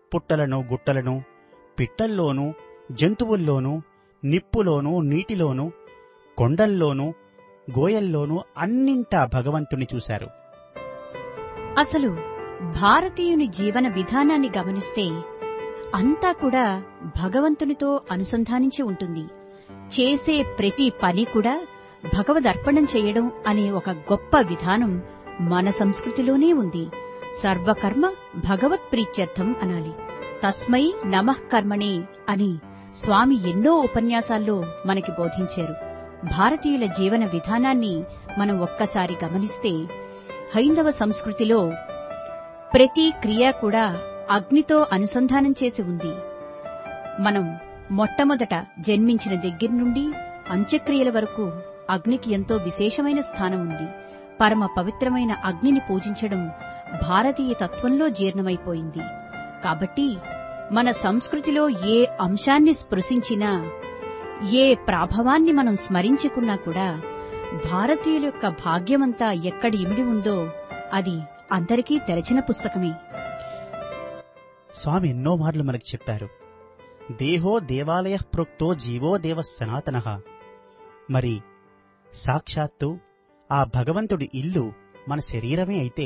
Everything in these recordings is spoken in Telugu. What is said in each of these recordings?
పుట్టలను గుట్టలను పిట్టల్లోనూ జంతువుల్లోనూ నిప్పులోనూ నీటిలోనూ కొండల్లోనూ గోయల్లోనూ అన్నింటా భగవంతుని చూశారు అసలు భారతీయుని జీవన విధానాన్ని గమనిస్తే అంతా కూడా భగవంతునితో అనుసంధానించి ఉంటుంది చేసే ప్రతి పని కూడా భగవదర్పణం చేయడం అనే ఒక గొప్ప విధానం మన సంస్కృతిలోనే ఉంది సర్వకర్మ భగవత్ ప్రీత్యర్థం అనాలి తస్మై నమః కర్మణే అని స్వామి ఎన్నో ఉపన్యాసాల్లో మనకి బోధించారు భారతీయుల జీవన విధానాన్ని మనం ఒక్కసారి గమనిస్తే హైందవ సంస్కృతిలో ప్రతి క్రియ కూడా అగ్నితో అనుసంధానం చేసి ఉంది మనం మొట్టమొదట జన్మించిన దగ్గర నుండి అంత్యక్రియల వరకు అగ్నికి ఎంతో విశేషమైన స్థానం ఉంది పరమ పవిత్రమైన అగ్నిని పూజించడం భారతీయ తత్వంలో జీర్ణమైపోయింది కాబట్టి మన సంస్కృతిలో ఏ అంశాన్ని స్పృశించినా ఏ ప్రాభవాన్ని మనం స్మరించుకున్నా కూడా భారతీయుల యొక్క భాగ్యమంతా ఎక్కడ ఇమిడి ఉందో అది అందరికీ తెరచిన పుస్తకమే స్వామి ఎన్నో మార్లు మనకి చెప్పారు దేహో దేవాలయ ప్రోక్తో జీవో దేవ సనాతన మరి సాక్షాత్తు ఆ భగవంతుడి ఇల్లు మన శరీరమే అయితే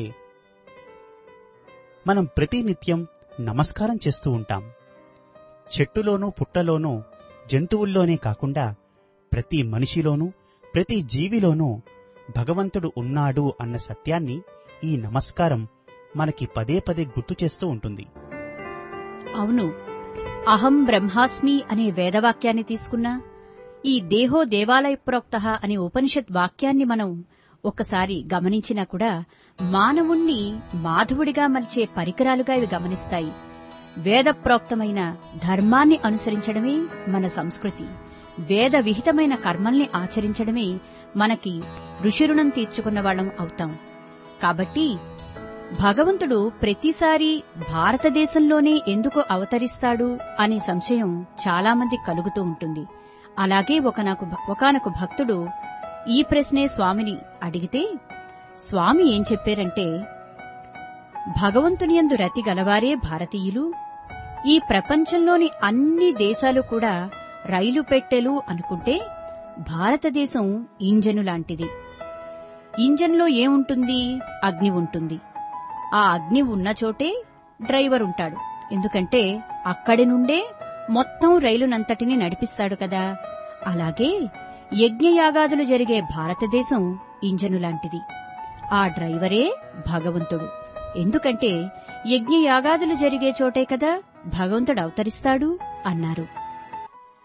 మనం ప్రతినిత్యం నమస్కారం చేస్తూ ఉంటాం చెట్టులోనూ పుట్టలోనూ జంతువుల్లోనే కాకుండా ప్రతి మనిషిలోనూ ప్రతి జీవిలోనూ భగవంతుడు ఉన్నాడు అన్న సత్యాన్ని ఈ నమస్కారం మనకి పదే పదే గుర్తు చేస్తూ ఉంటుంది అవును అహం బ్రహ్మాస్మి అనే వేదవాక్యాన్ని తీసుకున్నా ఈ దేహో దేవాలయ ప్రోక్త అనే ఉపనిషత్ వాక్యాన్ని మనం ఒక్కసారి గమనించినా కూడా మానవుణ్ణి మాధవుడిగా మలిచే పరికరాలుగా ఇవి గమనిస్తాయి వేదప్రోక్తమైన ధర్మాన్ని అనుసరించడమే మన సంస్కృతి వేద విహితమైన కర్మల్ని ఆచరించడమే మనకి ఋషిరుణం తీర్చుకున్న వాళ్ళం అవుతాం కాబట్టి భగవంతుడు ప్రతిసారి భారతదేశంలోనే ఎందుకు అవతరిస్తాడు అనే సంశయం చాలామంది కలుగుతూ ఉంటుంది అలాగే ఒకనొక ఒకనొక భక్తుడు ఈ ప్రశ్నే స్వామిని అడిగితే స్వామి ఏం చెప్పారంటే భగవంతుని యందు రతి గలవారే భారతీయులు ఈ ప్రపంచంలోని అన్ని దేశాలు కూడా రైలు పెట్టెలు అనుకుంటే భారతదేశం ఇంజను లాంటిది ఇంజన్లో ఏముంటుంది అగ్ని ఉంటుంది ఆ అగ్ని ఉన్న చోటే డ్రైవర్ ఉంటాడు ఎందుకంటే అక్కడి నుండే మొత్తం రైలునంతటిని నడిపిస్తాడు కదా అలాగే యజ్ఞయాగాదులు జరిగే భారతదేశం ఇంజను లాంటిది ఆ డ్రైవరే భగవంతుడు ఎందుకంటే యజ్ఞయాగాదులు జరిగే చోటే కదా భగవంతుడు అవతరిస్తాడు అన్నారు